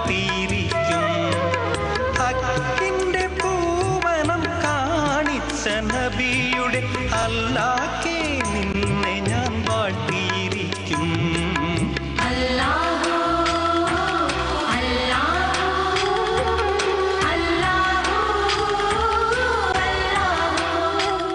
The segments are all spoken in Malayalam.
വാഴ്ത്തിയിരിക്കും ഹക്കിന്റെ പൂവനം കാണിച്ച നബിയുടെ അല്ലാക്കേ നിന്നെ ഞാൻ വാഴ്ത്തിയിരിക്കും അല്ലാഹു അല്ലാഹു അല്ലാഹു അല്ലാഹു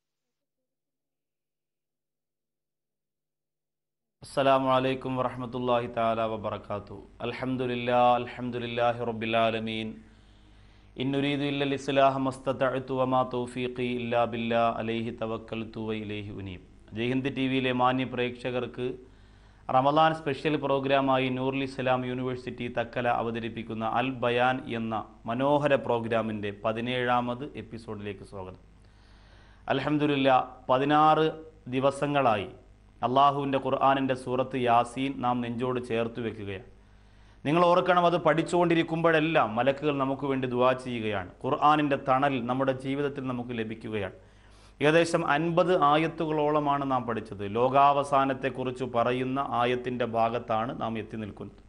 അസ്സലാമു അലൈക്കും വറഹ്മത്തുള്ളാഹി തആല വബറകാതു അൽഹംദുലില്ലാ അൽഹംദുലില്ലാഹി റബ്ബിൽ ആലമീൻ ഇന്നുരീദു ഇല്ലൽ ഇസ്ലാഹ മസ്തതഅതു വമാ തൗഫീഖി ഇല്ലാ ബില്ലാ അലൈഹി തവക്കൽതു വ ഇലൈഹി ഉനീബ് ജയ്ഹിന്ദ് ടി വിയിലെ മാന്യ പ്രേക്ഷകർക്ക് റമദാൻ സ്പെഷ്യൽ പ്രോഗ്രാമായി നൂറുൽ ഇസ്ലാം യൂണിവേഴ്സിറ്റി തക്കല അവതരിപ്പിക്കുന്ന അൽ ബയാൻ എന്ന മനോഹര പ്രോഗ്രാമിൻ്റെ പതിനേഴാമത് എപ്പിസോഡിലേക്ക് സ്വാഗതം അൽഹംദുലില്ല പതിനാറ് ദിവസങ്ങളായി അള്ളാഹുവിൻ്റെ ഖുർആാനിൻ്റെ സൂറത്ത് യാസീൻ നാം നെഞ്ചോട് ചേർത്ത് വെക്കുകയാണ് നിങ്ങൾ ഓർക്കണം അത് പഠിച്ചുകൊണ്ടിരിക്കുമ്പോഴെല്ലാം മലക്കുകൾ നമുക്ക് വേണ്ടി ദുവാ ചെയ്യുകയാണ് ഖുർആാനിൻ്റെ തണൽ നമ്മുടെ ജീവിതത്തിൽ നമുക്ക് ലഭിക്കുകയാണ് ഏകദേശം അൻപത് ആയത്തുകളോളമാണ് നാം പഠിച്ചത് ലോകാവസാനത്തെക്കുറിച്ച് പറയുന്ന ആയത്തിൻ്റെ ഭാഗത്താണ് നാം എത്തി നിൽക്കുന്നത്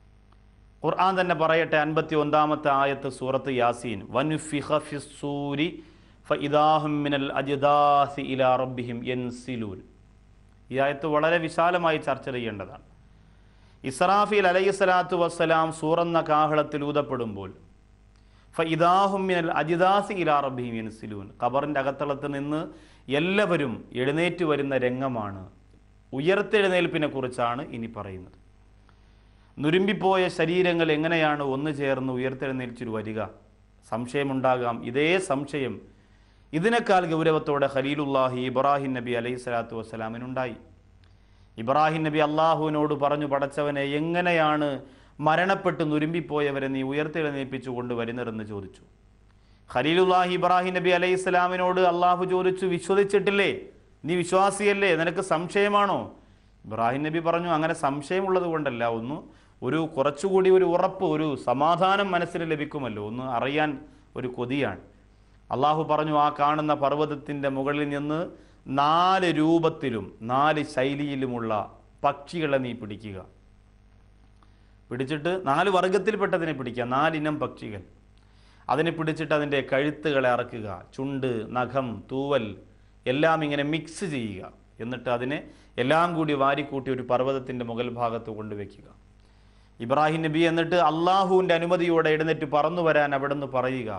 ഖുർആൻ തന്നെ പറയട്ടെ അൻപത്തി ഒന്നാമത്തെ ആയത്ത് സൂറത്ത് യാസീൻ വൻഫിഖ ഫിസ്സൂരി ഫഇദാഹും മിനൽ അജ്ദാസി ഇലാ റബ്ബിഹിം യൻസിലൂൻ ഈ ആയത്ത് വളരെ വിശാലമായി ചർച്ച ചെയ്യേണ്ടതാണ് ഇസ്രാഫീൽ അലൈഹി സ്വലാത്തു വസ്സലാം സൂറന്ന കാഹളത്തിൽ ഊതപ്പെടുമ്പോൾ ഫഇദാഹും മിനൽ അജിദാസി ഇലാ റബ്ബിഹിം യൻസിലൂൻ ഖബറിൻ്റെ അകത്തളത്ത് നിന്ന് എല്ലാവരും എഴുന്നേറ്റ് വരുന്ന രംഗമാണ് ഉയർത്തെഴുന്നേൽപ്പിനെ കുറിച്ചാണ് ഇനി പറയുന്നത് നുരുമ്പിപ്പോയ ശരീരങ്ങൾ എങ്ങനെയാണ് ഒന്നു ചേർന്ന് ഉയർത്തെഴുന്നേൽച്ചു വരിക സംശയമുണ്ടാകാം ഇതേ സംശയം ഇതിനേക്കാൾ ഗൗരവത്തോടെ ഖലീലുല്ലാഹി ഇബ്രാഹിം നബി അലൈഹി സ്വലാത്തു വസ്സലാമിനുണ്ടായി ഇബ്രാഹിം നബി അള്ളാഹുവിനോട് പറഞ്ഞു പടച്ചവനെ എങ്ങനെയാണ് മരണപ്പെട്ട് നുരുമ്പിപ്പോയവരെ നീ ഉയർത്തെഴുന്നേൽപ്പിച്ചു കൊണ്ടുവരുന്നതെന്ന് ചോദിച്ചു ഖലീലുല്ലാഹി ഇബ്രാഹിം നബി അലൈഹി സ്വലാമിനോട് അള്ളാഹു ചോദിച്ചു വിശ്വസിച്ചിട്ടില്ലേ നീ വിശ്വാസിയല്ലേ നിനക്ക് സംശയമാണോ ഇബ്രാഹിം നബി പറഞ്ഞു അങ്ങനെ സംശയമുള്ളത് കൊണ്ടല്ല ഒന്ന് ഒരു കുറച്ചുകൂടി ഒരു ഉറപ്പ് ഒരു സമാധാനം മനസ്സിന് ലഭിക്കുമല്ലോ ഒന്ന് അറിയാൻ ഒരു കൊതിയാണ് അള്ളാഹു പറഞ്ഞു ആ കാണുന്ന പർവ്വതത്തിൻ്റെ മുകളിൽ നിന്ന് നാല് രൂപത്തിലും നാല് ശൈലിയിലുമുള്ള പക്ഷികളെ നീ പിടിക്കുക പിടിച്ചിട്ട് നാല് വർഗത്തിൽപ്പെട്ടതിനെ പിടിക്കുക നാലിനം പക്ഷികൾ അതിനെ പിടിച്ചിട്ട് അതിൻ്റെ കഴുത്തുകളെ അറക്കുക ചുണ്ട് നഖം തൂവൽ എല്ലാം ഇങ്ങനെ മിക്സ് ചെയ്യുക എന്നിട്ട് അതിനെ എല്ലാം കൂടി വാരിക്കൂട്ടി ഒരു പർവ്വതത്തിൻ്റെ മുകൾ ഭാഗത്ത് കൊണ്ടുവയ്ക്കുക ഇബ്രാഹിം നബി എന്നിട്ട് അള്ളാഹുവിൻ്റെ അനുമതിയോടെ എഴുന്നേറ്റ് പറന്നു വരാൻ അവിടെ നിന്ന് പറയുക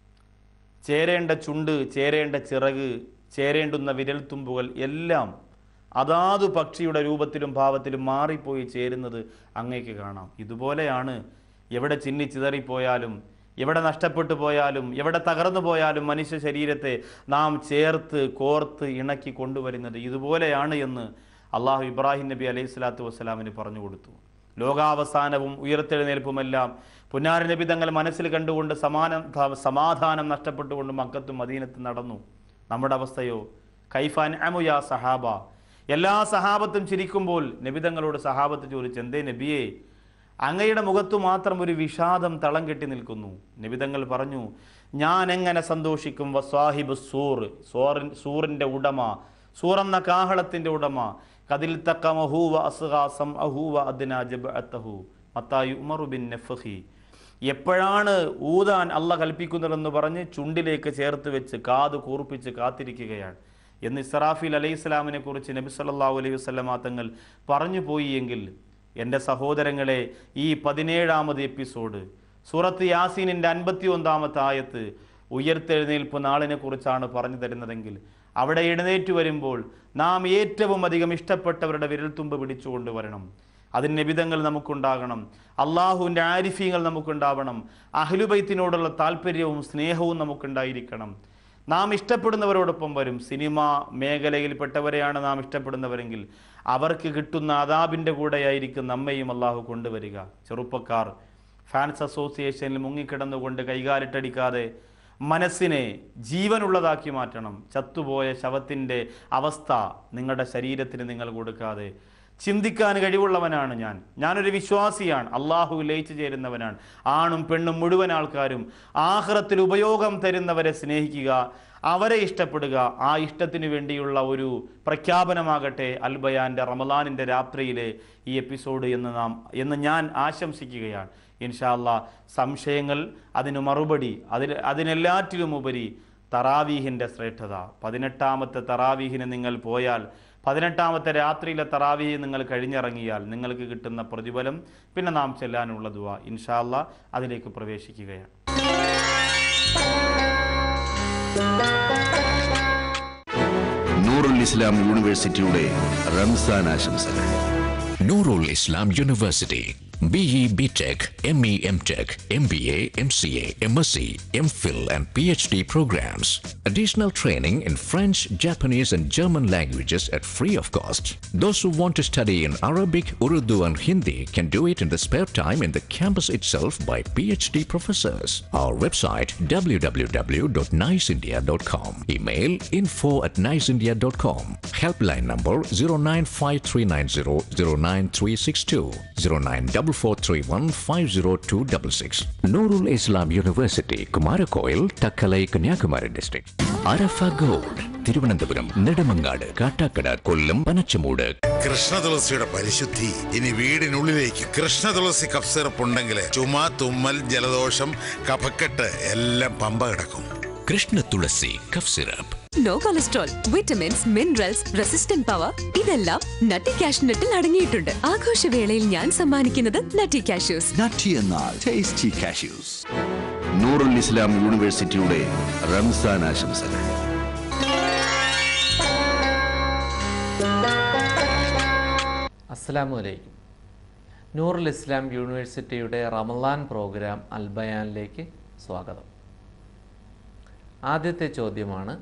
ചേരേണ്ട ചുണ്ട് ചേരേണ്ട ചിറക് ചേരേണ്ടുന്ന വിരൽത്തുമ്പുകൾ എല്ലാം അതാതു പക്ഷിയുടെ രൂപത്തിലും ഭാവത്തിലും മാറിപ്പോയി ചേരുന്നത് അങ്ങേക്ക് കാണാം ഇതുപോലെയാണ് എവിടെ ചിന്നി ചിതറിപ്പോയാലും എവിടെ നഷ്ടപ്പെട്ടു പോയാലും എവിടെ തകർന്നു പോയാലും മനുഷ്യ ശരീരത്തെ നാം ചേർത്ത് കോർത്ത് ഇണക്കി കൊണ്ടുവരുന്നത് ഇതുപോലെയാണ് എന്ന് അള്ളാഹു ഇബ്രാഹിം നബി അലൈഹി സ്വലാത്തു വസ്സലാമിന് പറഞ്ഞു കൊടുത്തു ലോകാവസാനവും ഉയർത്തെഴുന്നേൽപ്പുമെല്ലാം പുന്നാര നബി തങ്ങൾ മനസ്സിൽ കണ്ടുകൊണ്ട് സമാനം സമാധാനം നഷ്ടപ്പെട്ടുകൊണ്ട് മക്കത്തും മദീനത്തും നടന്നു നമ്മുടെ അവസ്ഥയോ കൈഫാൻ അമുയാ സഹാബ എല്ലാ സഹാബത്തും ചിരിക്കുമ്പോൾ നബിതങ്ങളോട് സഹാബത്ത് ചോദിച്ചു എന്തേ നബിയെ അങ്ങയുടെ മുഖത്തു മാത്രം ഒരു വിഷാദം തളം കെട്ടി നിൽക്കുന്നു നിബിതങ്ങൾ പറഞ്ഞു ഞാൻ എങ്ങനെ സന്തോഷിക്കും വസ്വാഹിബ് സൂർ സോറിൻ സൂറിൻ്റെ ഉടമ സൂർ എന്ന കാഹളത്തിൻ്റെ ഉടമ കതിൽ തക്കമഹൂവ അസുഹാസം അഹൂവ അദ്ന ജബ്അത്തഹു മത്തായി ഉമറു ബിൻ നഫഹി എപ്പോഴാണ് ഊതാൻ അല്ല കൽപ്പിക്കുന്നതെന്ന് പറഞ്ഞ് ചുണ്ടിലേക്ക് ചേർത്ത് വെച്ച് കാത് കൂർപ്പിച്ച് കാത്തിരിക്കുകയാണ് എന്ന് ഇസ്രാഫീൽ അലൈഹി സ്വലാമിനെ കുറിച്ച് നബി സല്ലല്ലാഹു അലൈഹി വസല്ലമ തങ്ങൾ പറഞ്ഞു പോയി എങ്കിൽ എൻ്റെ സഹോദരങ്ങളെ ഈ പതിനേഴാമത് എപ്പിസോഡ് സൂറത്ത് യാസീനിൻ്റെ അൻപത്തി ഒന്നാമത്തെ ആയത്ത് ഉയർത്തെഴുന്നേൽപ്പ് നാളിനെ കുറിച്ചാണ് പറഞ്ഞു തരുന്നതെങ്കിൽ അവിടെ എഴുന്നേറ്റ് വരുമ്പോൾ നാം ഏറ്റവും അധികം ഇഷ്ടപ്പെട്ടവരുടെ വിരൽത്തുമ്പ് പിടിച്ചുകൊണ്ട് വരണം അതിന് നിബിധങ്ങൾ നമുക്കുണ്ടാകണം അള്ളാഹുവിൻ്റെ ആരിഫ്യങ്ങൾ നമുക്കുണ്ടാവണം അഹ്ലുബൈത്തിനോടുള്ള താല്പര്യവും സ്നേഹവും നമുക്കുണ്ടായിരിക്കണം നാം ഇഷ്ടപ്പെടുന്നവരോടൊപ്പം വരും സിനിമ മേഖലയിൽപ്പെട്ടവരെയാണ് നാം ഇഷ്ടപ്പെടുന്നവരെങ്കിൽ അവർക്ക് കിട്ടുന്ന അതാബിൻ്റെ കൂടെയായിരിക്കും നമ്മയും അള്ളാഹു കൊണ്ടുവരിക ചെറുപ്പക്കാർ ഫാൻസ് അസോസിയേഷനിൽ മുങ്ങിക്കിടന്നുകൊണ്ട് കൈകാലിട്ടടിക്കാതെ മനസ്സിനെ ജീവനുള്ളതാക്കി മാറ്റണം ചത്തുപോയ ശവത്തിൻ്റെ അവസ്ഥ നിങ്ങളുടെ ശരീരത്തിന് നിങ്ങൾ കൊടുക്കാതെ ചിന്തിക്കാൻ കഴിവുള്ളവനാണ് ഞാൻ ഞാനൊരു വിശ്വാസിയാണ് അള്ളാഹു ലയിച്ചു ചേരുന്നവനാണ് ആണും പെണ്ണും മുഴുവൻ ആൾക്കാരും ആഹ്റത്തിൽ ഉപയോഗം തരുന്നവരെ സ്നേഹിക്കുക അവരെ ഇഷ്ടപ്പെടുക ആ ഇഷ്ടത്തിന് വേണ്ടിയുള്ള ഒരു പ്രഖ്യാപനമാകട്ടെ അൽബയാൻ്റെ റമലാനിൻ്റെ രാത്രിയിലെ ഈ എപ്പിസോഡ് എന്ന് നാം എന്ന് ഞാൻ ആശംസിക്കുകയാണ് ഇൻഷാല്ല സംശയങ്ങൾ അതിന് മറുപടി അതിൽ അതിനെല്ലാറ്റിലും ഉപരി തറാവീഹിൻ്റെ ശ്രേഷ്ഠത പതിനെട്ടാമത്തെ തറാവീഹിന് നിങ്ങൾ പോയാൽ പതിനെട്ടാമത്തെ രാത്രിയിലെ തറാവീഹ് നിങ്ങൾ കഴിഞ്ഞിറങ്ങിയാൽ നിങ്ങൾക്ക് കിട്ടുന്ന പ്രതിഫലം പിന്നെ നാം ചെല്ലാനുള്ള ദുവ ഇൻഷാല്ല അതിലേക്ക് പ്രവേശിക്കുകയാണ് നൂറുൽ ഇസ്ലാം യൂണിവേഴ്സിറ്റിയുടെ റംസാൻ ആശംസകൾ Nurul Islam University. BE BTech, ME MTech, MBA, MCA, MSc, MPhil, and PhD programs. Additional training in French, Japanese, and German languages at free of cost. Those who want to study in Arabic, Urdu, and Hindi can do it in the spare time in the campus itself by PhD professors. Our website www.niceindia.com. Email info at niceindia.com. Helpline number 09539009362 09431502266. Nurul Islam University, Kumarakoil, Takkalai, Kanyakumari District. Arafa Gold, Thiruvananthapuram Nedumangad Kattakada Kollam Panachamoodu Krishna തുളസിയുടെ പരിശുദ്ധി ഇനി വീടിനുള്ളിലേക്ക് കൃഷ്ണ തുളസി കഫ് സിറപ്പ് ഉണ്ടെങ്കിൽ ചുമ തുമ്മൽ ജലദോഷം കഫക്കെട്ട് എല്ലാം പമ്പ കിടക്കും Krishna Tulasi cough syrup no cholesterol vitamins minerals resistant power ഇതെല്ലാം നട്ടി കാഷ്നട്ടിൽ അടങ്ങിയിട്ടുണ്ട് ആഘോഷവേളയിൽ ഞാൻ സമ്മാനിക്കുന്നത് നട്ടി കാഷ്യൂസ് നട്ടി എന്നാൽ ടേസ്റ്റി കാഷ്യൂസ് നൂറുൽ ഇസ്ലാം യൂണിവേഴ്സിറ്റിയുടെ റംസാൻ ആശംസകൾ അസ്സലാമു അലൈക്കും നൂറുൽ ഇസ്ലാം യൂണിവേഴ്സിറ്റിയുടെ റമലാൻ പ്രോഗ്രാം അൽബയാനിലേക്ക് സ്വാഗതം ആദ്യത്തെ ചോദ്യമാണ്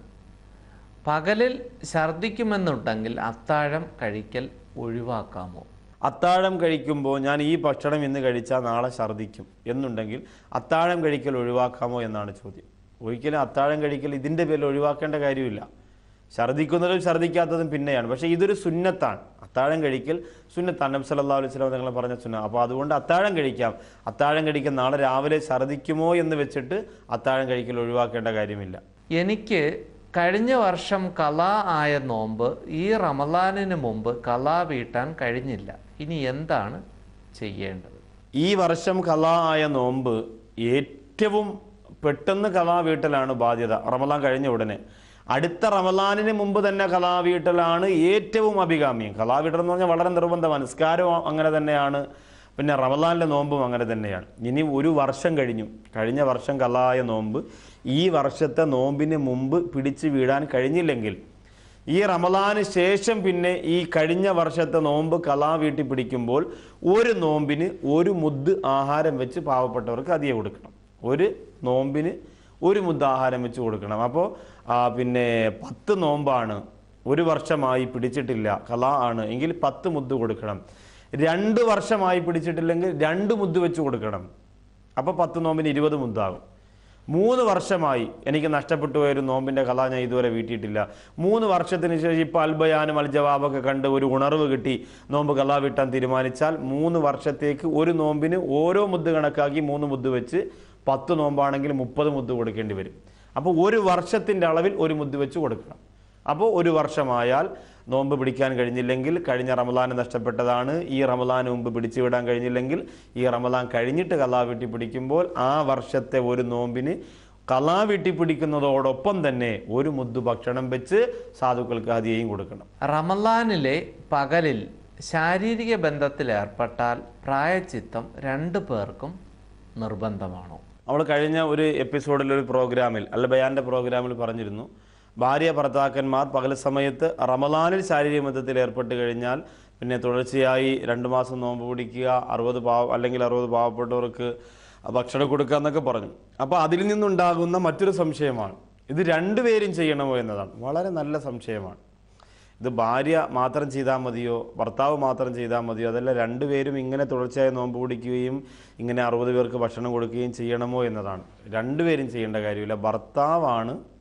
പകലിൽ ഛർദ്ദിക്കുമെന്നുണ്ടെങ്കിൽ അത്താഴം കഴിക്കൽ ഒഴിവാക്കാമോ അത്താഴം കഴിക്കുമ്പോൾ ഞാൻ ഈ ഭക്ഷണം ഇന്ന് കഴിച്ചാൽ നാളെ ഛർദ്ദിക്കും എന്നുണ്ടെങ്കിൽ അത്താഴം കഴിക്കൽ ഒഴിവാക്കാമോ എന്നാണ് ചോദ്യം ഒരിക്കലും അത്താഴം കഴിക്കൽ ഇതിൻ്റെ പേരിൽ ഒഴിവാക്കേണ്ട കാര്യമില്ല ഛർദ്ദിക്കുന്നതും ഛർദ്ദിക്കാത്തതും പിന്നെയാണ് പക്ഷേ ഇതൊരു സുന്നത്താണ് അത്താഴം കഴിക്കൽ സുന്നത്താണ് നബി സല്ലല്ലാഹു അലൈഹി വസല്ലം നിങ്ങൾ പറഞ്ഞ സുന്ന അപ്പോൾ അതുകൊണ്ട് അത്താഴം കഴിക്കാം അത്താഴം കഴിക്കാൻ നാളെ രാവിലെ ഛർദ്ദിക്കുമോ എന്ന് വെച്ചിട്ട് അത്താഴം കഴിക്കൽ ഒഴിവാക്കേണ്ട കാര്യമില്ല എനിക്ക് കഴിഞ്ഞ വർഷം കല ആയ നോമ്പ് ഈ റമലാനിന് മുമ്പ് കല വീട്ടാൻ കഴിഞ്ഞില്ല ഇനി എന്താണ് ചെയ്യേണ്ടത് ഈ വർഷം കലാ ആയ നോമ്പ് ഏറ്റവും പെട്ടെന്ന് കലാ വീട്ടലാണ് ബാധ്യത റമലാൻ കഴിഞ്ഞ ഉടനെ അടുത്ത റമലാനിന് മുമ്പ് തന്നെ കലാ വീട്ടലാണ് ഏറ്റവും അഭികാമ്യം കലാ വീട്ടൽ എന്ന് പറഞ്ഞാൽ വളരെ നിർബന്ധമാണ് നിസ്കാരം അങ്ങനെ തന്നെയാണ് പിന്നെ റമലാനിലെ നോമ്പും അങ്ങനെ തന്നെയാണ് ഇനി ഒരു വർഷം കഴിഞ്ഞു കഴിഞ്ഞ വർഷം കലായ നോമ്പ് ഈ വർഷത്തെ നോമ്പിന് മുമ്പ് പിടിച്ചു വീഴാൻ കഴിഞ്ഞില്ലെങ്കിൽ ഈ റമദാന് ശേഷം പിന്നെ ഈ കഴിഞ്ഞ വർഷത്തെ നോമ്പ് കലാ വീട്ടി പിടിക്കുമ്പോൾ ഒരു നോമ്പിന് ഒരു മുദ്ദ് ആഹാരം വെച്ച് പാവപ്പെട്ടവർക്ക് അധികം കൊടുക്കണം ഒരു നോമ്പിന് ഒരു മുദ്ദ് ആഹാരം വെച്ച് കൊടുക്കണം അപ്പോൾ പിന്നെ പത്ത് നോമ്പാണ് ഒരു വർഷമായി പിടിച്ചിട്ടില്ല കലാ ആണ് എങ്കിൽ പത്ത് മുദ്ദ് കൊടുക്കണം രണ്ട് വർഷമായി പിടിച്ചിട്ടില്ലെങ്കിൽ രണ്ട് മുദ്ദ് വെച്ച് കൊടുക്കണം അപ്പോൾ പത്ത് നോമ്പിന് ഇരുപത് മുദ്ദാകും മൂന്ന് വർഷമായി എനിക്ക് നഷ്ടപ്പെട്ടു പോയൊരു നോമ്പിൻ്റെ കഥ ഞാൻ ഇതുവരെ വീട്ടിയിട്ടില്ല മൂന്ന് വർഷത്തിന് ശേഷം ഇപ്പോൾ അൽബയാനും അൽ ജവാബൊക്കെ കണ്ട് ഒരു ഉണർവ് കിട്ടി നോമ്പ് കലാ വീട്ടാൻ തീരുമാനിച്ചാൽ മൂന്ന് വർഷത്തേക്ക് ഒരു നോമ്പിന് ഓരോ മുദ്ദ് കണക്കാക്കി മൂന്ന് മുദ്ദ് വെച്ച് പത്ത് നോമ്പാണെങ്കിൽ മുപ്പത് മുദ്ദ് കൊടുക്കേണ്ടി വരും അപ്പോൾ ഒരു വർഷത്തിൻ്റെ അളവിൽ ഒരു മുദ്ദ് വെച്ച് കൊടുക്കണം അപ്പോൾ ഒരു വർഷമായാൽ നോമ്പ് പിടിക്കാൻ കഴിഞ്ഞില്ലെങ്കിൽ കഴിഞ്ഞ റമദാന് നഷ്ടപ്പെട്ടതാണ് ഈ റമദാന് മുമ്പ് പിടിച്ചു വിടാൻ കഴിഞ്ഞില്ലെങ്കിൽ ഈ റമദാൻ കഴിഞ്ഞിട്ട് കലാ വീട്ടി പിടിക്കുമ്പോൾ ആ വർഷത്തെ ഒരു നോമ്പിന് കലാ വീട്ടി പിടിക്കുന്നതോടൊപ്പം തന്നെ ഒരു മുദ്ദു ഭക്ഷണം വെച്ച് സാധുക്കൾക്ക് ഹതിയെയും കൊടുക്കണം റമലാനിലെ പകലിൽ ശാരീരിക ബന്ധത്തിൽ ഏർപ്പെട്ടാൽ പ്രായച്ചിത്തം രണ്ടു പേർക്കും നിർബന്ധമാണോ നമ്മൾ കഴിഞ്ഞ ഒരു എപ്പിസോഡിൽ ഒരു പ്രോഗ്രാമിൽ അല്ല ബയാൻ്റെ പ്രോഗ്രാമിൽ പറഞ്ഞിരുന്നു ഭാര്യ ഭർത്താക്കന്മാർ പകൽ സമയത്ത് റമദാനിൽ ശാരീരിക ബന്ധത്തിൽ ഏർപ്പെട്ട് കഴിഞ്ഞാൽ പിന്നെ തുടർച്ചയായി രണ്ട് മാസം നോമ്പ് പിടിക്കുക അറുപത് പാവ അല്ലെങ്കിൽ അറുപത് പാവപ്പെട്ടവർക്ക് ഭക്ഷണം കൊടുക്കുക എന്നൊക്കെ പറഞ്ഞു അപ്പോൾ അതിൽ നിന്നുണ്ടാകുന്ന മറ്റൊരു സംശയമാണ് ഇത് രണ്ടുപേരും ചെയ്യണമോ എന്നതാണ് വളരെ നല്ല സംശയമാണ് ഇത് ഭാര്യ മാത്രം ചെയ്താൽ മതിയോ ഭർത്താവ് മാത്രം ചെയ്താൽ മതിയോ അതല്ല രണ്ടുപേരും ഇങ്ങനെ തുടർച്ചയായി നോമ്പ് പിടിക്കുകയും ഇങ്ങനെ അറുപത് പേർക്ക് ഭക്ഷണം കൊടുക്കുകയും ചെയ്യണമോ എന്നതാണ് രണ്ടുപേരും ചെയ്യേണ്ട കാര്യമില്ല ഭർത്താവാണ്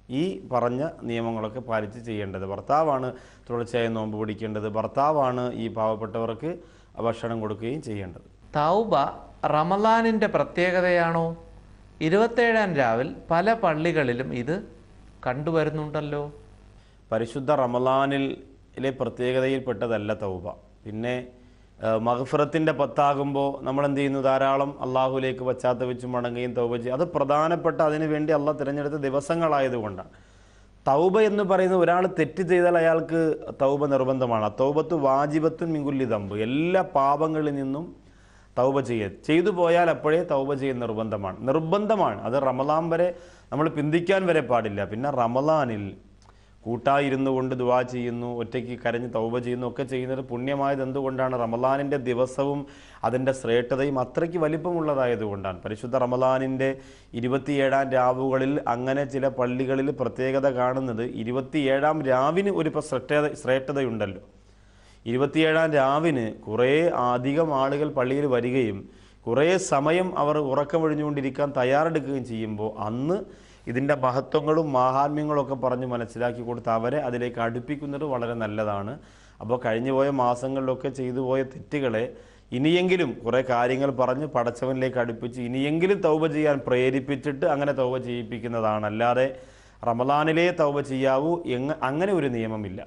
ഈ പറഞ്ഞ നിയമങ്ങളൊക്കെ പാലിച്ച് ചെയ്യേണ്ടത് ഭർത്താവാണ് തുടർച്ചയായി നോമ്പ് പിടിക്കേണ്ടത് ഭർത്താവാണ് ഈ പാവപ്പെട്ടവർക്ക് ഭക്ഷണം കൊടുക്കുകയും ചെയ്യേണ്ടത് തൗബ റമലാനിൻ്റെ പ്രത്യേകതയാണോ ഇരുപത്തേഴാം രാവിൽ പല പള്ളികളിലും ഇത് കണ്ടുവരുന്നുണ്ടല്ലോ പരിശുദ്ധ റമലാനിലെ പ്രത്യേകതയിൽപ്പെട്ടതല്ല തൗബ പിന്നെ മഹഫറത്തിൻ്റെ പത്താകുമ്പോൾ നമ്മൾ എന്ത് ചെയ്യുന്നു ധാരാളം അള്ളാഹുലേക്ക് പശ്ചാത്തപിച്ച് മടങ്ങുകയും തൗബ ചെയ്യും അത് പ്രധാനപ്പെട്ട അതിനു വേണ്ടി അള്ളാഹ് തിരഞ്ഞെടുത്ത ദിവസങ്ങളായതുകൊണ്ടാണ് തൗബ എന്ന് പറയുന്ന ഒരാൾ തെറ്റ് ചെയ്താൽ അയാൾക്ക് തൗബ നിർബന്ധമാണ് തൗബത്ത് വാജിബത്തും മിങ്കുല്ലി തമ്പ് എല്ലാ പാപങ്ങളിൽ നിന്നും തൗബ ചെയ്യ ചെയ്തു പോയാൽ അപ്പോഴേ തൗബ ചെയ്യൽ നിർബന്ധമാണ് നിർബന്ധമാണ് അത് റമലാൻ വരെ നമ്മൾ പിന്തിക്കാൻ വരെ പാടില്ല പിന്നെ റമലാനിൽ കൂട്ടായിരുന്നു കൊണ്ട് ദുവാ ചെയ്യുന്നു ഒറ്റയ്ക്ക് കരഞ്ഞ് തൗബ ചെയ്യുന്നു ഒക്കെ ചെയ്യുന്നത് പുണ്യമായത് എന്തുകൊണ്ടാണ് റമലാനിൻ്റെ ദിവസവും അതിൻ്റെ ശ്രേഷ്ഠതയും അത്രയ്ക്ക് വലിപ്പമുള്ളതായതുകൊണ്ടാണ് പരിശുദ്ധ റമലാനിൻ്റെ ഇരുപത്തിയേഴാം രാവുകളിൽ അങ്ങനെ ചില പള്ളികളിൽ പ്രത്യേകത കാണുന്നത് ഇരുപത്തിയേഴാം രാവിന് ഒരു ഇപ്പോൾ ശ്രേഷ്ഠത ശ്രേഷ്ഠതയുണ്ടല്ലോ ഇരുപത്തിയേഴാം രാവിന് കുറേ അധികം ആളുകൾ പള്ളിയിൽ വരികയും കുറേ സമയം അവർ ഉറക്കമൊഴിഞ്ഞുകൊണ്ടിരിക്കാൻ തയ്യാറെടുക്കുകയും ചെയ്യുമ്പോൾ അന്ന് ഇതിൻ്റെ മഹത്വങ്ങളും മാഹാത്മ്യങ്ങളും ഒക്കെ പറഞ്ഞ് മനസ്സിലാക്കി കൊടുത്ത് അവരെ അതിലേക്ക് അടുപ്പിക്കുന്നത് വളരെ നല്ലതാണ് അപ്പോൾ കഴിഞ്ഞു പോയ മാസങ്ങളിലൊക്കെ ചെയ്തു പോയ തെറ്റുകളെ ഇനിയെങ്കിലും കുറേ കാര്യങ്ങൾ പറഞ്ഞ് പടച്ചവനിലേക്ക് അടുപ്പിച്ച് ഇനിയെങ്കിലും തൗബ ചെയ്യാൻ പ്രേരിപ്പിച്ചിട്ട് അങ്ങനെ തൗബ ചെയ്യിപ്പിക്കുന്നതാണ് അല്ലാതെ റമലാനിലേ തൗബ ചെയ്യാവൂ എങ്ങ അങ്ങനെ ഒരു നിയമമില്ല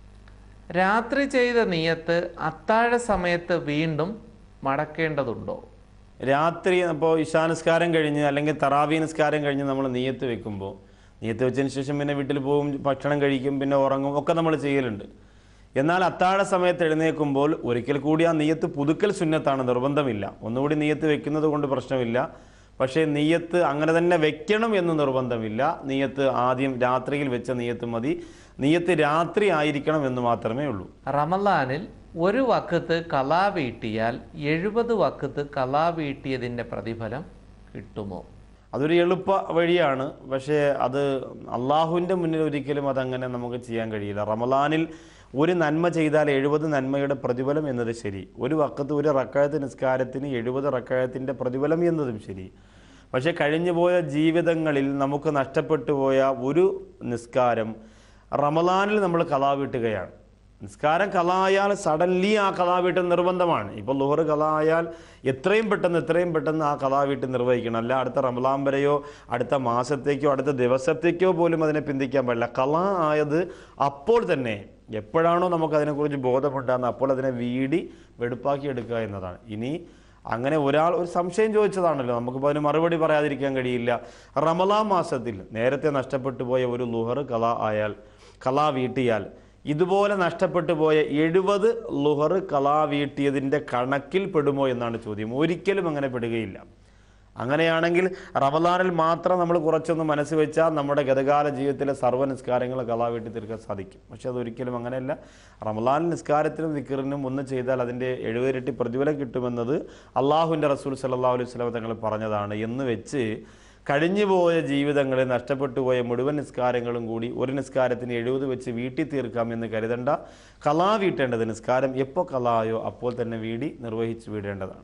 രാത്രി ചെയ്ത നീയത്ത് അത്താഴ സമയത്ത് വീണ്ടും മടക്കേണ്ടതുണ്ടോ രാത്രി അപ്പോൾ ഇശാനസ്കാരം കഴിഞ്ഞ് അല്ലെങ്കിൽ തറാവി നിസ്കാരം കഴിഞ്ഞ് നമ്മൾ നീയത്ത് വെക്കുമ്പോൾ നീയത്ത് വെച്ചതിന് ശേഷം പിന്നെ വീട്ടിൽ പോകും ഭക്ഷണം കഴിക്കും പിന്നെ ഉറങ്ങും ഒക്കെ നമ്മൾ ചെയ്യലുണ്ട് എന്നാൽ അത്താഴ സമയത്ത് എഴുന്നേൽക്കുമ്പോൾ ഒരിക്കൽ കൂടി ആ നീയത്ത് പുതുക്കൽ സുന്നത്താണ് നിർബന്ധമില്ല ഒന്നുകൂടി നീയത്ത് വെക്കുന്നത് കൊണ്ട് പ്രശ്നമില്ല പക്ഷേ നീയത്ത് അങ്ങനെ തന്നെ വെക്കണം എന്ന് നിർബന്ധമില്ല നീയത്ത് ആദ്യം രാത്രിയിൽ വെച്ച നീയത്ത് മതി നീയത്ത് രാത്രി ആയിരിക്കണം എന്ന് മാത്രമേ ഉള്ളൂ റമലാനിൽ ഒരു വക്കത്ത് കലാ വീട്ടിയാൽ എഴുപത് വക്കത്ത് കലാ വീട്ടിയതിൻ്റെ പ്രതിഫലം കിട്ടുമോ അതൊരു എളുപ്പ വഴിയാണ് പക്ഷേ അത് അള്ളാഹുവിൻ്റെ മുന്നിൽ ഒരിക്കലും അതങ്ങനെ നമുക്ക് ചെയ്യാൻ കഴിയില്ല റമലാനിൽ ഒരു നന്മ ചെയ്താൽ എഴുപത് നന്മയുടെ പ്രതിഫലം എന്നത് ശരി ഒരു വക്കത്ത് ഒരു റക്കായത്ത് നിസ്കാരത്തിന് എഴുപത് റക്കായത്തിൻ്റെ പ്രതിഫലം എന്നതും ശരി പക്ഷേ കഴിഞ്ഞുപോയ ജീവിതങ്ങളിൽ നമുക്ക് നഷ്ടപ്പെട്ടു പോയ ഒരു നിസ്കാരം റമലാനിൽ നമ്മൾ കലാ വീട്ടുകയാണ് നിസ്കാരം കലായാൽ സഡൻലി ആ കലാ വീട്ടൽ നിർബന്ധമാണ് ഇപ്പോൾ ലോഹർ കലായാൽ എത്രയും പെട്ടെന്ന് എത്രയും പെട്ടെന്ന് ആ കലാ വീട്ടിൽ നിർവഹിക്കണം അല്ല അടുത്ത റമലാൻ വരെയോ അടുത്ത മാസത്തേക്കോ അടുത്ത ദിവസത്തേക്കോ പോലും അതിനെ പിന്തിക്കാൻ പാടില്ല കലാ ആയത് അപ്പോൾ തന്നെ എപ്പോഴാണോ നമുക്ക് അതിനെക്കുറിച്ച് ബോധമുണ്ടാകുന്നത് അപ്പോൾ അതിനെ വീടി വെടുപ്പാക്കി എടുക്കുക എന്നതാണ് ഇനി അങ്ങനെ ഒരാൾ ഒരു സംശയം ചോദിച്ചതാണല്ലോ നമുക്കിപ്പോൾ അതിന് മറുപടി പറയാതിരിക്കാൻ കഴിയില്ല റമലാ മാസത്തിൽ നേരത്തെ നഷ്ടപ്പെട്ടു പോയ ഒരു ലുഹർ കല ആയാൽ കലാ വീട്ടിയാൽ ഇതുപോലെ നഷ്ടപ്പെട്ടു പോയ എഴുപത് ലുഹർ കലാ വീട്ടിയതിൻ്റെ കണക്കിൽ പെടുമോ എന്നാണ് ചോദ്യം ഒരിക്കലും അങ്ങനെ പെടുകയില്ല അങ്ങനെയാണെങ്കിൽ റമദാനിൽ മാത്രം നമ്മൾ കുറച്ചൊന്ന് മനസ്സ് വെച്ചാൽ നമ്മുടെ ഗതകാല ജീവിതത്തിലെ സർവ്വ നിസ്കാരങ്ങൾ കലാ വീട്ടി തീർക്കാൻ സാധിക്കും പക്ഷെ അതൊരിക്കലും അങ്ങനെയല്ല റമദാൻ നിസ്കാരത്തിനും ദിക്കറിനും ഒന്ന് ചെയ്താൽ അതിൻ്റെ എഴുപതിരട്ടി പ്രതിഫലം കിട്ടുമെന്നത് അള്ളാഹുവിൻ്റെ റസൂൽ സല്ലാ അലൈഹി സ്വലം തങ്ങൾ പറഞ്ഞതാണ് എന്ന് വെച്ച് കഴിഞ്ഞുപോയ ജീവിതങ്ങളിൽ നഷ്ടപ്പെട്ടു പോയ മുഴുവൻ നിസ്കാരങ്ങളും കൂടി ഒരു നിസ്കാരത്തിന് എഴുപത് വെച്ച് വീട്ടി തീർക്കാം എന്ന് കരുതണ്ട കലാ വീട്ടേണ്ടത് നിസ്കാരം എപ്പോൾ കലായോ അപ്പോൾ തന്നെ വീടി നിർവഹിച്ച് വിടേണ്ടതാണ്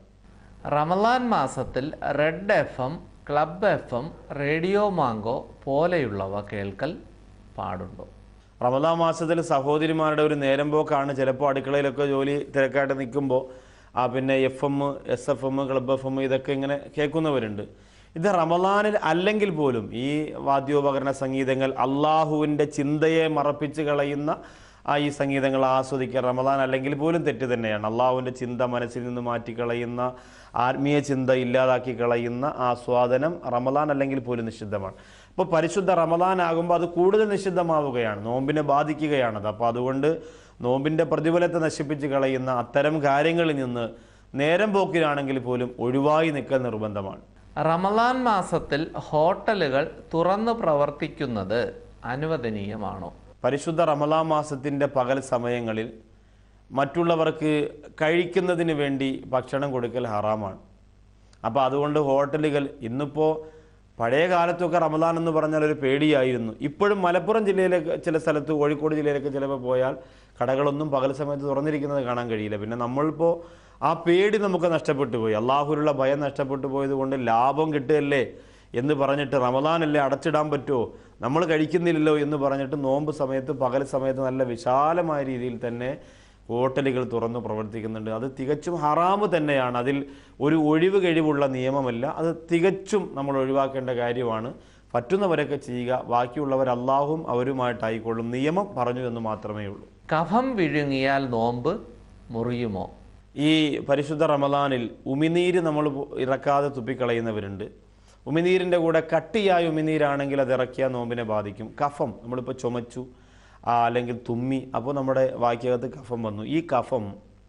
റമലാൻ മാസത്തിൽ Red F M Club F M Radio Mango പോലെയുള്ളവ കേൾക്കൽ പാടുണ്ടോ റമദാ മാസത്തിൽ സഹോദരിമാരുടെ ഒരു നേരം പോക്കാണ് ചിലപ്പോൾ അടുക്കളയിലൊക്കെ ജോലി തിരക്കായിട്ട് നിൽക്കുമ്പോൾ ആ പിന്നെ F M S F M Club F M ഇതൊക്കെ ഇങ്ങനെ കേൾക്കുന്നവരുണ്ട് ഇത് റമദാനിൽ അല്ലെങ്കിൽ പോലും ഈ വാദ്യോപകരണ സംഗീതങ്ങൾ അള്ളാഹുവിൻ്റെ ചിന്തയെ മറപ്പിച്ച് കളയുന്ന ആ ഈ സംഗീതങ്ങൾ ആസ്വദിക്കുക റമദാൻ അല്ലെങ്കിൽ പോലും തെറ്റ് തന്നെയാണ് അള്ളാഹുവിൻ്റെ ചിന്ത മനസ്സിൽ നിന്ന് മാറ്റിക്കളയുന്ന ആത്മീയ ചിന്ത ഇല്ലാതാക്കി കളയുന്ന ആസ്വാദനം റമദാൻ അല്ലെങ്കിൽ പോലും നിഷിദ്ധമാണ് അപ്പോൾ പരിശുദ്ധ റമദാൻ ആകുമ്പോൾ അത് കൂടുതൽ നിഷിദ്ധമാവുകയാണ് നോമ്പിനെ ബാധിക്കുകയാണത് അപ്പോൾ അതുകൊണ്ട് നോമ്പിൻ്റെ പ്രതിഫലത്തെ നശിപ്പിച്ച് കളയുന്ന അത്തരം കാര്യങ്ങളിൽ നിന്ന് നേരം പോക്കിലാണെങ്കിൽ പോലും ഒഴിവായി നിൽക്കൽ നിർബന്ധമാണ് റമലാൻ മാസത്തിൽ ഹോട്ടലുകൾ തുറന്ന് പ്രവർത്തിക്കുന്നത് അനുവദനീയമാണോ പരിശുദ്ധ റമലാ മാസത്തിൻ്റെ പകൽ സമയങ്ങളിൽ മറ്റുള്ളവർക്ക് കഴിക്കുന്നതിന് വേണ്ടി ഭക്ഷണം കൊടുക്കൽ ഹറാമാണ് അപ്പോൾ അതുകൊണ്ട് ഹോട്ടലുകൾ ഇന്നിപ്പോൾ പഴയ കാലത്തൊക്കെ റമദാൻ എന്ന് പറഞ്ഞാൽ ഒരു പേടിയായിരുന്നു ഇപ്പോഴും മലപ്പുറം ജില്ലയിലൊക്കെ ചില സ്ഥലത്ത് കോഴിക്കോട് ജില്ലയിലൊക്കെ ചിലപ്പോൾ പോയാൽ കടകളൊന്നും പകൽ സമയത്ത് തുറന്നിരിക്കുന്നത് കാണാൻ കഴിയില്ല പിന്നെ നമ്മളിപ്പോൾ ആ പേടി നമുക്ക് നഷ്ടപ്പെട്ടു പോയി അള്ളാഹുലുള്ള ഭയം നഷ്ടപ്പെട്ടു പോയത് കൊണ്ട് ലാഭം കിട്ടുകയല്ലേ എന്ന് പറഞ്ഞിട്ട് റമദാനല്ലേ അടച്ചിടാൻ പറ്റുമോ നമ്മൾ കഴിക്കുന്നില്ലല്ലോ എന്ന് പറഞ്ഞിട്ട് നോമ്പ് സമയത്ത് പകൽ സമയത്ത് നല്ല വിശാലമായ രീതിയിൽ തന്നെ ഹോട്ടലുകൾ തുറന്നു പ്രവർത്തിക്കുന്നുണ്ട് അത് തികച്ചും ഹറാമ് തന്നെയാണ് അതിൽ ഒരു ഒഴിവ് കഴിവുള്ള നിയമമല്ല അത് തികച്ചും നമ്മൾ ഒഴിവാക്കേണ്ട കാര്യമാണ് പറ്റുന്നവരൊക്കെ ചെയ്യുക ബാക്കിയുള്ളവർ അള്ളാഹും അവരുമായിട്ടായിക്കൊള്ളും നിയമം പറഞ്ഞു എന്ന് മാത്രമേ ഉള്ളൂ കഫം വിഴുങ്ങിയാൽ നോമ്പ് മുറിയുമോ ഈ പരിശുദ്ധ റമദാനിൽ ഉമിനീര് നമ്മൾ ഇറക്കാതെ തുപ്പിക്കളയുന്നവരുണ്ട് ഉമിനീരിൻ്റെ കൂടെ കട്ടിയായ ഉമിനീരാണെങ്കിൽ അത് ഇറക്കിയാൽ നോമ്പിനെ ബാധിക്കും കഫം നമ്മളിപ്പോൾ ചുമച്ചു ആ, അല്ലെങ്കിൽ തുമ്മി അപ്പോൾ നമ്മുടെ വായ്ക്കകത്ത് കഫം വന്നു ഈ കഫം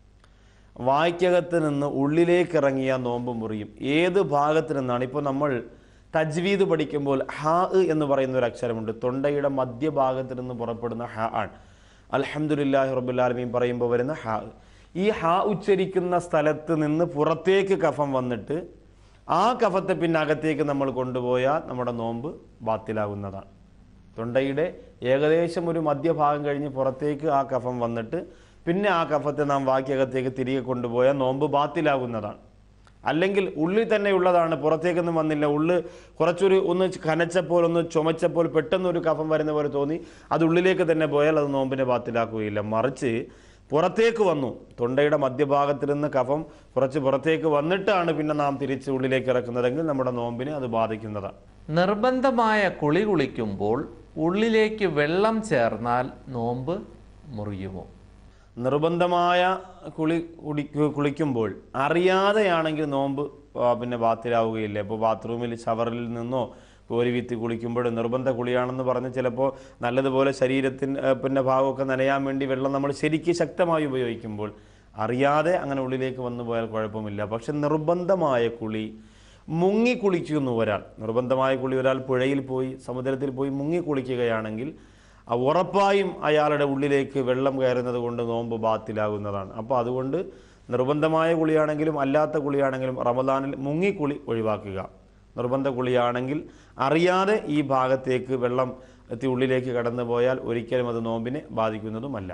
വായ്ക്കകത്ത് നിന്ന് ഉള്ളിലേക്ക് ഇറങ്ങിയ നോമ്പ് മുറിയും ഏത് ഭാഗത്ത് നിന്നാണ് ഇപ്പോൾ നമ്മൾ തജ്വീദ് പഠിക്കുമ്പോൾ ഹ എന്ന് പറയുന്ന ഒരു അക്ഷരമുണ്ട് തൊണ്ടയുടെ മധ്യഭാഗത്ത് നിന്ന് പുറപ്പെടുന്ന ഹ ആണ് അൽഹംദുലില്ലാഹി റബ്ബുല്ലാലമീൻ പറയുമ്പോൾ വരുന്ന ഹ ഈ ഹ ഉച്ചരിക്കുന്ന സ്ഥലത്ത് നിന്ന് പുറത്തേക്ക് കഫം വന്നിട്ട് ആ കഫത്തെ പിന്നെ അകത്തേക്ക് നമ്മൾ കൊണ്ടുപോയാൽ നമ്മുടെ നോമ്പ് ബാത്തിലാകുന്നതാണ് തൊണ്ടയുടെ ഏകദേശം ഒരു മധ്യഭാഗം കഴിഞ്ഞ് പുറത്തേക്ക് ആ കഫം വന്നിട്ട് പിന്നെ ആ കഫത്തെ നാം വാക്യകത്തേക്ക് തിരികെ കൊണ്ടുപോയാൽ നോമ്പ് ബാത്തിലാകുന്നതാണ് അല്ലെങ്കിൽ ഉള്ളിൽ തന്നെ ഉള്ളതാണ് പുറത്തേക്കൊന്നും വന്നില്ല ഉള്ളു കുറച്ചൊരു ഒന്ന് കനച്ചപ്പോൾ ഒന്ന് ചുമച്ചപ്പോൾ പെട്ടെന്ന് ഒരു കഫം വരുന്ന പോലെ തോന്നി അത് ഉള്ളിലേക്ക് തന്നെ പോയാൽ അത് നോമ്പിനെ ബാത്തിലാക്കുകയില്ല മറിച്ച് പുറത്തേക്ക് വന്നു തൊണ്ടയുടെ മധ്യഭാഗത്തിൽ നിന്ന് കഫം കുറച്ച് പുറത്തേക്ക് വന്നിട്ടാണ് പിന്നെ നാം തിരിച്ച് ഉള്ളിലേക്ക് ഇറക്കുന്നതെങ്കിൽ നമ്മുടെ നോമ്പിനെ അത് ബാധിക്കുന്നതാണ് നിർബന്ധമായ കുളി കുളിക്കുമ്പോൾ ഉള്ളിലേക്ക് വെള്ളം ചേർന്നാൽ നോമ്പ് മുറിയുമോ നിർബന്ധമായ കുളി കുടി കുളിക്കുമ്പോൾ അറിയാതെയാണെങ്കിൽ നോമ്പ് ആ, പിന്നെ ബാത്തിലാവുകയില്ല ഇപ്പോൾ ബാത്റൂമിൽ ഷവറിൽ നിന്നോ കോരി വീത്തി കുളിക്കുമ്പോൾ നിർബന്ധ കുളിയാണെന്ന് പറഞ്ഞ് ചിലപ്പോൾ നല്ലതുപോലെ ശരീരത്തിന് ആ, പിന്നെ ഭാഗമൊക്കെ നനയാൻ വേണ്ടി വെള്ളം നമ്മൾ ശരിക്ക് ശക്തമായി ഉപയോഗിക്കുമ്പോൾ അറിയാതെ അങ്ങനെ ഉള്ളിലേക്ക് വന്നു പോയാൽ കുഴപ്പമില്ല പക്ഷെ നിർബന്ധമായ കുളി മുങ്ങി കുളിക്കുന്നു ഒരാൾ നിർബന്ധമായ കുളി ഒരാൾ പുഴയിൽ പോയി സമുദ്രത്തിൽ പോയി മുങ്ങി കുളിക്കുകയാണെങ്കിൽ ആ ഉറപ്പായും അയാളുടെ ഉള്ളിലേക്ക് വെള്ളം കയറുന്നത് കൊണ്ട് നോമ്പ് ബാത്തിലാകുന്നതാണ് അപ്പോൾ അതുകൊണ്ട് നിർബന്ധമായ കുളിയാണെങ്കിലും അല്ലാത്ത കുളിയാണെങ്കിലും റമദാനിൽ മുങ്ങിക്കുളി ഒഴിവാക്കുക നിർബന്ധ കുളിയാണെങ്കിൽ അറിയാതെ ഈ ഭാഗത്തേക്ക് വെള്ളം എത്തി ഉള്ളിലേക്ക് കടന്നു പോയാൽ ഒരിക്കലും അത് നോമ്പിനെ ബാധിക്കുന്നതുമല്ല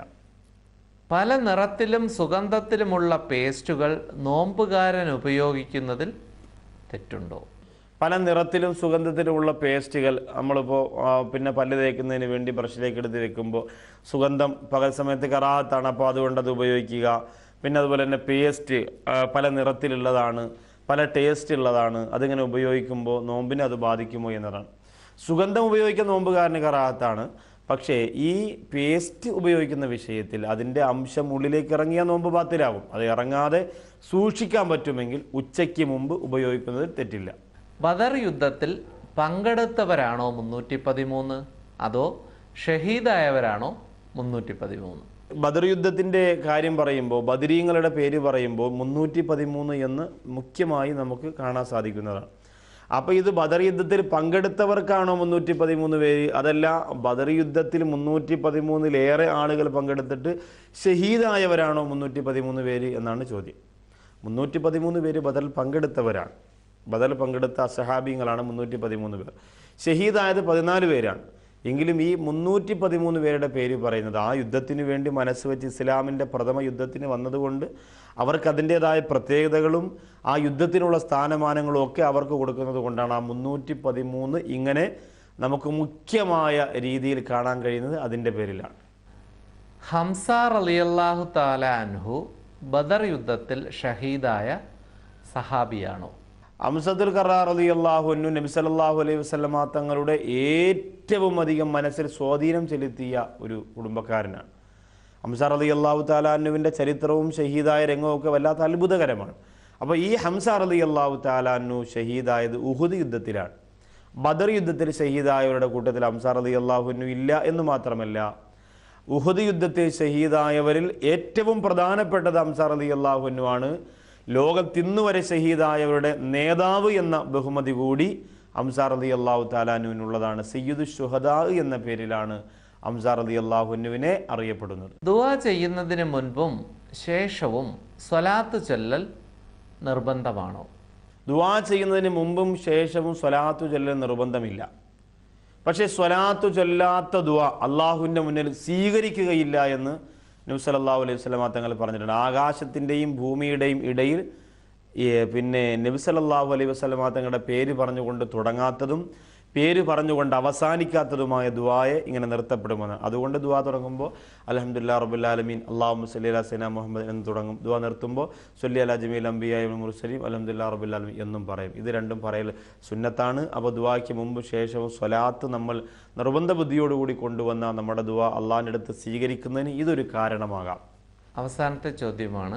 പല നിറത്തിലും സുഗന്ധത്തിലുമുള്ള പേസ്റ്റുകൾ നോമ്പുകാരൻ ഉപയോഗിക്കുന്നതിൽ തെറ്റുണ്ടോ പല നിറത്തിലും സുഗന്ധത്തിലുമുള്ള പേസ്റ്റുകൾ നമ്മളിപ്പോൾ ആ, പിന്നെ പല്ല് തേക്കുന്നതിന് വേണ്ടി ബ്രഷിലേക്ക് എടുത്ത് വെക്കുമ്പോൾ സുഗന്ധം പകൽ സമയത്ത് കറാത്താണ് അപ്പോൾ അതുകൊണ്ട് അത് ഉപയോഗിക്കുക പിന്നെ അതുപോലെ തന്നെ പേസ്റ്റ് ആ, പല നിറത്തിലുള്ളതാണ് പല ടേസ്റ്റ് ഉള്ളതാണ് അതിങ്ങനെ ഉപയോഗിക്കുമ്പോൾ നോമ്പിനെ അത് ബാധിക്കുമോ എന്നതാണ് സുഗന്ധം ഉപയോഗിക്കുന്ന നോമ്പുകാരന് കറാത്താണ് പക്ഷേ ഈ പേസ്റ്റ് ഉപയോഗിക്കുന്ന വിഷയത്തിൽ അതിൻ്റെ അംശം ഉള്ളിലേക്ക് ഇറങ്ങിയ നോമ്പ് ബാത്തിലാകും അത് ഇറങ്ങാതെ സൂക്ഷിക്കാൻ പറ്റുമെങ്കിൽ ഉച്ചയ്ക്ക് മുമ്പ് ഉപയോഗിക്കുന്നതിൽ തെറ്റില്ല ബദർ യുദ്ധത്തിൽ പങ്കെടുത്തവരാണോ മുന്നൂറ്റി പതിമൂന്ന് അതോ ഷഹീദായവരാണോ മുന്നൂറ്റി പതിമൂന്ന് ബദർ യുദ്ധത്തിൻ്റെ കാര്യം പറയുമ്പോൾ ബദരീങ്ങളുടെ പേര് പറയുമ്പോൾ മുന്നൂറ്റി പതിമൂന്ന് എന്ന് മുഖ്യമായി നമുക്ക് കാണാൻ സാധിക്കുന്നതാണ് അപ്പോൾ ഇത് ബദർ യുദ്ധത്തിൽ പങ്കെടുത്തവർക്കാണോ മുന്നൂറ്റി പതിമൂന്ന് പേര് അതല്ല ബദർ യുദ്ധത്തിൽ മുന്നൂറ്റി പതിമൂന്നിലേറെ ആളുകൾ പങ്കെടുത്തിട്ട് ഷഹീദായവരാണോ മുന്നൂറ്റി പതിമൂന്ന് പേര് എന്നാണ് ചോദ്യം മുന്നൂറ്റി പതിമൂന്ന് പേര് ബദറിൽ പങ്കെടുത്തവരാണ് ബദറിൽ പങ്കെടുത്ത അസഹാബിങ്ങളാണ് മുന്നൂറ്റി പതിമൂന്ന് പേർ ഷഹീദായത് പതിനാല് പേരാണ് എങ്കിലും ഈ മുന്നൂറ്റി പതിമൂന്ന് പേരുടെ പേര് പറയുന്നത് ആ യുദ്ധത്തിന് വേണ്ടി മനസ്സ് വെച്ച് ഇസ്ലാമിൻ്റെ പ്രഥമ യുദ്ധത്തിന് വന്നതുകൊണ്ട് അവർക്ക് അതിൻ്റേതായ പ്രത്യേകതകളും ആ യുദ്ധത്തിനുള്ള സ്ഥാനമാനങ്ങളും ഒക്കെ അവർക്ക് കൊടുക്കുന്നത് കൊണ്ടാണ് ആ മുന്നൂറ്റി പതിമൂന്ന് ഇങ്ങനെ നമുക്ക് മുഖ്യമായ രീതിയിൽ കാണാൻ കഴിയുന്നത് അതിൻ്റെ പേരിലാണ് ഹംസാർ അലിയല്ലാഹു താല അൻഹു ബദർ യുദ്ധത്തിൽ ഷഹീദായ സഹാബിയാണോ അംസദുൽ ഖറാർ അലി അള്ളാഹുനു നബി സല്ലല്ലാഹു അലൈഹി വസല്ലമ തങ്ങളുടെ ഏറ്റവും അധികം മനസ്സിൽ സ്വാധീനം ചെലുത്തിയ ഒരു കുടുംബക്കാരനാണ് ഹംസാർ അലി അള്ളാഹു താലാനുവിൻ്റെ ചരിത്രവും ഷഹീദായ രംഗവും ഒക്കെ വല്ലാത്ത അത്ഭുതകരമാണ് അപ്പോൾ ഈ ഹംസാർ അലി അള്ളാഹു താലാനു ഷഹീദായത് ഉഹുദ് യുദ്ധത്തിലാണ് ബദർ യുദ്ധത്തിൽ ഷഹീദായവരുടെ കൂട്ടത്തിൽ ഹംസാർ അലി അള്ളാഹുനു ഇല്ല എന്ന് മാത്രമല്ല ഉഹദ് യുദ്ധത്തിൽ ഷഹീദായവരിൽ ഏറ്റവും പ്രധാനപ്പെട്ടത് അംസാർ അലി അള്ളാഹുനു ആണ് ലോകത്തിന്നുവരെ ഷഹീദായവരുടെ നേതാവ് എന്ന ബഹുമതി കൂടി അംസാർ അലി അള്ളാഹു താലാനുവിനുള്ളതാണ് സയ്യിദ് ഷുഹദാ എന്ന പേരിലാണ് അംസാർ അലി അള്ളാഹുനുവിനെ അറിയപ്പെടുന്നത് ദുവാ ചെയ്യുന്നതിന് മുൻപും ശേഷവും സ്വലാത്ത് ചൊല്ലൽ നിർബന്ധമാണോ ദുവാ ചെയ്യുന്നതിന് മുമ്പും ശേഷവും സ്വലാത്തു ചൊല്ലൽ നിർബന്ധമില്ല പക്ഷേ സ്വലാത്തു ചൊല്ലാത്ത ദുവാ അള്ളാഹുവിൻ്റെ മുന്നിൽ സ്വീകരിക്കുകയില്ല എന്ന് നബി സല്ലല്ലാഹു അലൈഹി വസല്ലമ തങ്ങൾ പറഞ്ഞിട്ടുണ്ട് ആകാശത്തിൻ്റെയും ഭൂമിയുടെയും ഇടയിൽ ഈ പിന്നെ നബി സല്ലല്ലാഹു അലൈഹി വസല്ലമ തങ്ങളുടെ പേര് പറഞ്ഞുകൊണ്ട് തുടങ്ങാത്തതും പേര് പറഞ്ഞുകൊണ്ട് അവസാനിക്കാത്തതുമായ ദുആയെ ഇങ്ങനെ നിർത്തപ്പെടുമെന്ന് അതുകൊണ്ട് ദുആ തുടങ്ങുമ്പോൾ അൽഹംദുലില്ലാ റബ്ബുൽ ആലമീൻ അല്ലാഹു സല്ലി അലാ സൈന മുഹമ്മദ് എന്ന് തുടങ്ങും ദുആ നിർത്തുമ്പോൾ സല്ലി അലാ ജമീൽ അംബിയ മുർസലീം അൽഹംദുലില്ലാ റബ്ബുൽ ആലമീൻ എന്നും പറയും ഇത് രണ്ടും പറയൽ സുന്നത്താണ് അപ്പോൾ ദുആയ്ക്ക് മുമ്പ് ശേഷവും സ്വലാത്ത് നമ്മൾ നിർബന്ധ ബുദ്ധിയോടുകൂടി കൊണ്ടുവന്ന നമ്മുടെ ദുആ അള്ളാഹിൻ്റെ അടുത്ത് സ്വീകരിക്കുന്നതിന് ഇതൊരു കാരണമാകാം അവസാനത്തെ ചോദ്യമാണ്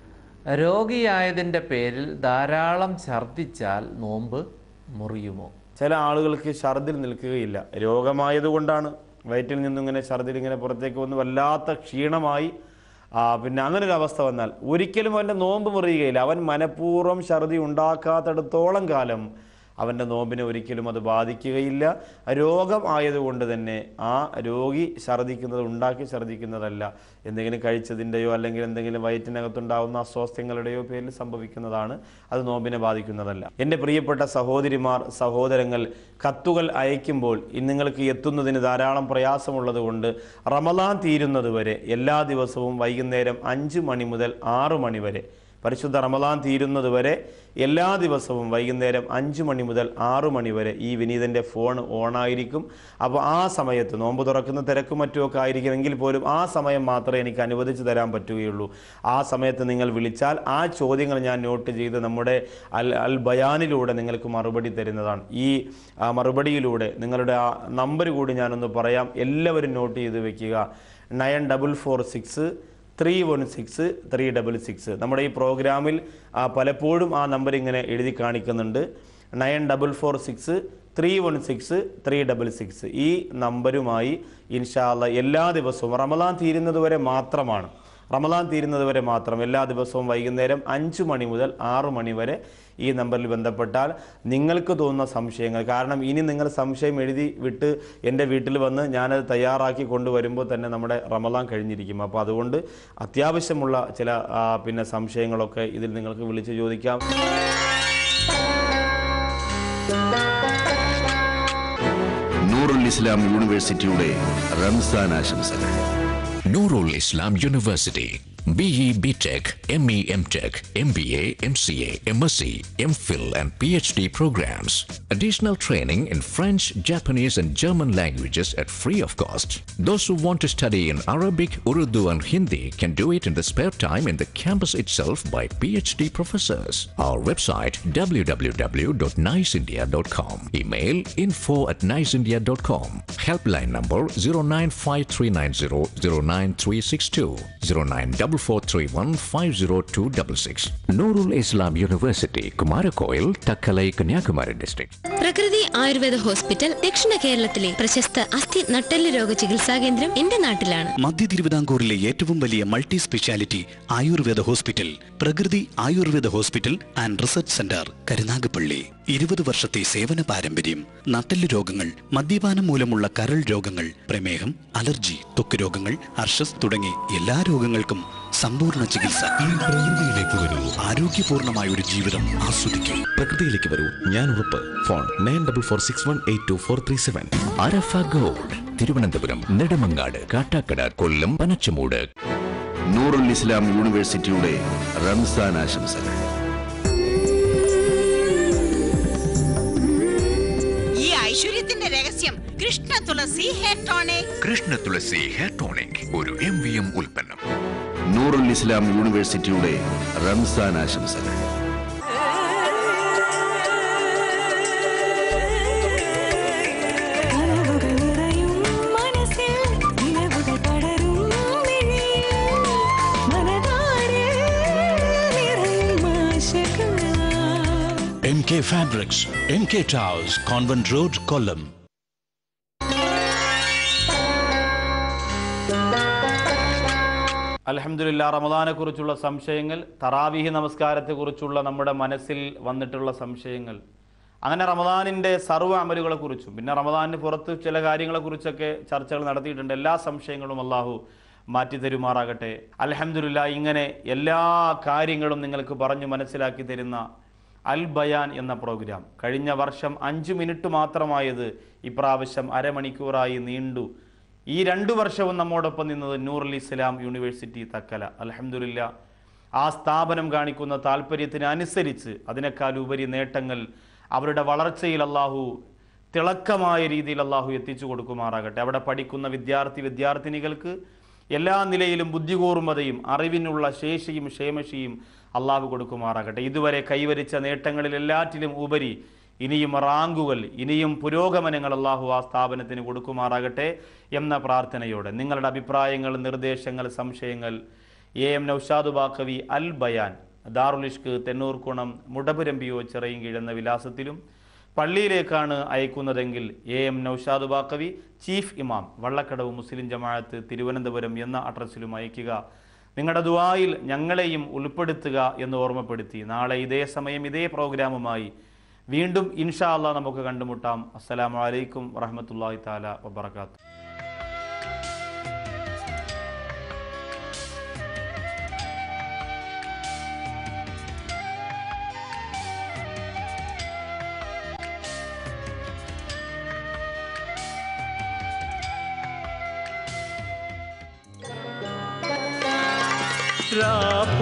രോഗിയായതിൻ്റെ പേരിൽ ധാരാളം ഛർദ്ദിച്ചാൽ നോമ്പ് മുറിയുമോ ചില ആളുകൾക്ക് ഛർദിൽ നിൽക്കുകയില്ല രോഗമായതുകൊണ്ടാണ് വയറ്റിൽ നിന്നിങ്ങനെ ഛർദിൽ ഇങ്ങനെ പുറത്തേക്ക് വന്ന് വല്ലാത്ത ക്ഷീണമായി ആ, പിന്നെ അങ്ങനെ ഒരു അവസ്ഥ വന്നാൽ ഒരിക്കലും അവൻ്റെ നോമ്പ് മുറിയുകയില്ല അവൻ മനഃപൂർവ്വം ഛർദി ഉണ്ടാക്കാത്തിടത്തോളം കാലം അവൻ്റെ നോമ്പിനെ ഒരിക്കലും അത് ബാധിക്കുകയില്ല രോഗം ആയതുകൊണ്ട് തന്നെ ആ രോഗി ഛർദിക്കുന്നത് ഉണ്ടാക്കി ഛർദിക്കുന്നതല്ല എന്തെങ്കിലും കഴിച്ചതിൻ്റെയോ അല്ലെങ്കിൽ എന്തെങ്കിലും വയറ്റിനകത്തുണ്ടാകുന്ന അസ്വാസ്ഥ്യങ്ങളുടെയോ പേരിൽ സംഭവിക്കുന്നതാണ് അത് നോമ്പിനെ ബാധിക്കുന്നതല്ല എൻ്റെ പ്രിയപ്പെട്ട സഹോദരിമാർ സഹോദരങ്ങൾ കത്തുകൾ അയക്കുമ്പോൾ ഇന്ന് നിങ്ങൾക്ക് എത്തുന്നതിന് ധാരാളം പ്രയാസമുള്ളത് കൊണ്ട് റമലാൻ തീരുന്നത് വരെ എല്ലാ ദിവസവും വൈകുന്നേരം അഞ്ച് മണി മുതൽ ആറ് മണി വരെ പരിശുദ്ധ റമദാൻ തീരുന്നത് വരെ എല്ലാ ദിവസവും വൈകുന്നേരം അഞ്ച് മണി മുതൽ ആറു മണി വരെ ഈ വിനീതൻ്റെ ഫോൺ ഓണായിരിക്കും അപ്പോൾ ആ സമയത്ത് നോമ്പ് തുറക്കുന്ന തിരക്കും മറ്റുമൊക്കെ ആയിരിക്കുമെങ്കിൽ പോലും ആ സമയം മാത്രമേ എനിക്ക് അനുവദിച്ച് തരാൻ പറ്റുകയുള്ളൂ ആ സമയത്ത് നിങ്ങൾ വിളിച്ചാൽ ആ ചോദ്യങ്ങൾ ഞാൻ നോട്ട് ചെയ്ത് നമ്മുടെ അൽ അൽ ബയാനിലൂടെ നിങ്ങൾക്ക് മറുപടി തരുന്നതാണ് ഈ ആ, മറുപടിയിലൂടെ നിങ്ങളുടെ ആ നമ്പർ കൂടി ഞാനൊന്ന് പറയാം എല്ലാവരും നോട്ട് ചെയ്ത് വെക്കുക nine double four six three one six three double six നമ്മുടെ ഈ പ്രോഗ്രാമിൽ ആ, പലപ്പോഴും ആ നമ്പർ ഇങ്ങനെ എഴുതി കാണിക്കുന്നുണ്ട് nine double four six three one six three double six ഈ നമ്പരുമായി ഇൻഷാല്ല എല്ലാ ദിവസവും റമദാൻ തീരുന്നത് വരെ മാത്രമാണ് റമദാൻ തീരുന്നത് വരെ മാത്രം എല്ലാ ദിവസവും വൈകുന്നേരം അഞ്ച് മണി മുതൽ ആറ് മണി വരെ ഈ നമ്പറിൽ ബന്ധപ്പെട്ടാൽ നിങ്ങൾക്ക് തോന്നുന്ന സംശയങ്ങൾ കാരണം ഇനി നിങ്ങൾ സംശയം എഴുതി വിട്ട് എൻ്റെ വീട്ടിൽ വന്ന് ഞാനത് തയ്യാറാക്കി കൊണ്ടുവരുമ്പോൾ തന്നെ നമ്മുടെ റമദാൻ കഴിഞ്ഞിരിക്കും അപ്പോൾ അതുകൊണ്ട് അത്യാവശ്യമുള്ള ചില ആ, പിന്നെ സംശയങ്ങളൊക്കെ ഇതിൽ നിങ്ങൾക്ക് വിളിച്ച് ചോദിക്കാം നൂറുൽ ഇസ്ലാം യൂണിവേഴ്സിറ്റിയുടെ റംസാൻ ആശംസകൾ Nurul Islam University. BE BTech, ME MTech, MBA, MCA, MSc, MPhil, and PhD programs. Additional training in French, Japanese, and German languages at free of cost. Those who want to study in Arabic, Urdu, and Hindi can do it in the spare time in the campus itself by PhD professors. Our website www.niceindia.com. Email info at niceindia.com. Helpline number 095390 0943150250266. Nurul Islam University, Kumarakoil, Takkalai, Kanyakumari district. പ്രകൃതി ആയുർവേദ ഹോസ്പിറ്റൽ ദക്ഷിണ കേരളത്തിലെ പ്രശസ്ത അസ്ഥി നട്ടെല്ല് രോഗ ചികിത്സാ കേന്ദ്രം എന്റെ നാട്ടിലാണ് മധ്യ തിരുവിതാംകൂറിലെ ഏറ്റവും വലിയ multi speciality Ayurveda hospital Prakriti Ayurveda hospital and research centre Karunagappally ഇരുപത് വർഷത്തെ സേവന പാരമ്പര്യം നട്ടെല്ല് രോഗങ്ങൾ മദ്യപാനം മൂലമുള്ള കരൾ രോഗങ്ങൾ പ്രമേഹം അലർജി ത്വക്ക് രോഗങ്ങൾ അർഷസ് തുടങ്ങി എല്ലാ രോഗങ്ങൾക്കും സമ്പൂർണ്ണ ചികിത്സ ഈ പ്രകൃതിയിലേക്ക് വരൂ ആരോഗ്യപൂർണമായ ഒരു ജീവിതം ആസ്വദിക്കും പ്രകൃതിയിലേക്ക് വരൂ ഞാൻ ഉറപ്പ് phone nine double four six one eight two four three seven Arafa gold Thiruvananthapuram Nedumangad Kattakada Kollam Panachamoodu Noorul Islam യൂണിവേഴ്സിറ്റിയുടെ റംസാൻ ആശംസകൾ ഈ ഐശ്വര്യത്തിന്റെ രഹസ്യം Krishna Tulasi hair tonic Krishna Tulasi hair tonic ഒരു എം വി എം ഉൽപ്പന്നം നൂറുൽ ഇസ്ലാം യൂണിവേഴ്സിറ്റിയുടെ റംസാൻ ആശംസകൾ M K fabrics M K towers convent road Kollam അലഹമില്ല റമദാനെക്കുറിച്ചുള്ള സംശയങ്ങൾ തറാവീഹ് നമസ്കാരത്തെക്കുറിച്ചുള്ള നമ്മുടെ മനസ്സിൽ വന്നിട്ടുള്ള സംശയങ്ങൾ അങ്ങനെ റമദാനിൻ്റെ സർവ്വ അമലുകളെക്കുറിച്ചും പിന്നെ റമദാനിന് പുറത്ത് ചില കാര്യങ്ങളെക്കുറിച്ചൊക്കെ ചർച്ചകൾ നടത്തിയിട്ടുണ്ട് എല്ലാ സംശയങ്ങളും അള്ളാഹു മാറ്റി തരുമാറാകട്ടെ അലഹമില്ല ഇങ്ങനെ എല്ലാ കാര്യങ്ങളും നിങ്ങൾക്ക് പറഞ്ഞു മനസ്സിലാക്കി തരുന്ന അൽ ബയാൻ എന്ന പ്രോഗ്രാം കഴിഞ്ഞ വർഷം അഞ്ച് മിനിറ്റ് മാത്രമായത് ഇപ്രാവശ്യം അരമണിക്കൂറായി നീണ്ടു ഈ രണ്ടു വർഷവും നമ്മോടൊപ്പം നിന്നത് നൂറുൽ ഇസ്ലാം യൂണിവേഴ്സിറ്റി തക്കല അലഹമില്ല ആ സ്ഥാപനം കാണിക്കുന്ന താല്പര്യത്തിന് അനുസരിച്ച് അതിനേക്കാൾ ഉപരി നേട്ടങ്ങൾ അവരുടെ വളർച്ചയിൽ അള്ളാഹു തിളക്കമായ രീതിയിൽ അള്ളാഹു എത്തിച്ചു കൊടുക്കുമാറാകട്ടെ അവിടെ പഠിക്കുന്ന വിദ്യാർത്ഥി വിദ്യാർത്ഥിനികൾക്ക് എല്ലാ നിലയിലും ബുദ്ധികൂർമ്മതയും അറിവിനുള്ള ശേഷിയും ക്ഷേമശിയും അള്ളാഹു കൊടുക്കുമാറാകട്ടെ ഇതുവരെ കൈവരിച്ച നേട്ടങ്ങളിൽ എല്ലാറ്റിലും ഉപരി ഇനിയും റാങ്കുകൾ ഇനിയും പുരോഗമനങ്ങൾ അള്ളാഹു ആ സ്ഥാപനത്തിന് കൊടുക്കുമാറാകട്ടെ എന്ന പ്രാർത്ഥനയോടെ നിങ്ങളുടെ അഭിപ്രായങ്ങൾ നിർദ്ദേശങ്ങൾ സംശയങ്ങൾ എ എം നൌഷാദ് ബാക്കവി അൽ ബയാൻ ദാറുലിഷ്ക് തെന്നൂർക്കുണം മുടപുരം പി ഒ ചിറയിൻകീഴ് എന്ന വിലാസത്തിലും പള്ളിയിലേക്കാണ് അയക്കുന്നതെങ്കിൽ A M Noushad Baqavi chief ഇമാം വള്ളക്കടവ് മുസ്ലിം ജമാഅത്ത് തിരുവനന്തപുരം എന്ന അഡ്രസ്സിലും അയക്കുക നിങ്ങളുടെ ദുആയിൽ ഞങ്ങളെയും ഉൾപ്പെടുത്തുക എന്ന് ഓർമ്മപ്പെടുത്തി നാളെ ഇതേ സമയം ഇതേ പ്രോഗ്രാമുമായി വീണ്ടും ഇൻഷാ അള്ളാ നമുക്ക് കണ്ടുമുട്ടാം അസ്സലാമു അലൈക്കും വറഹ്മത്തുള്ളാഹി താല വബറകാത്തു രാപ്പ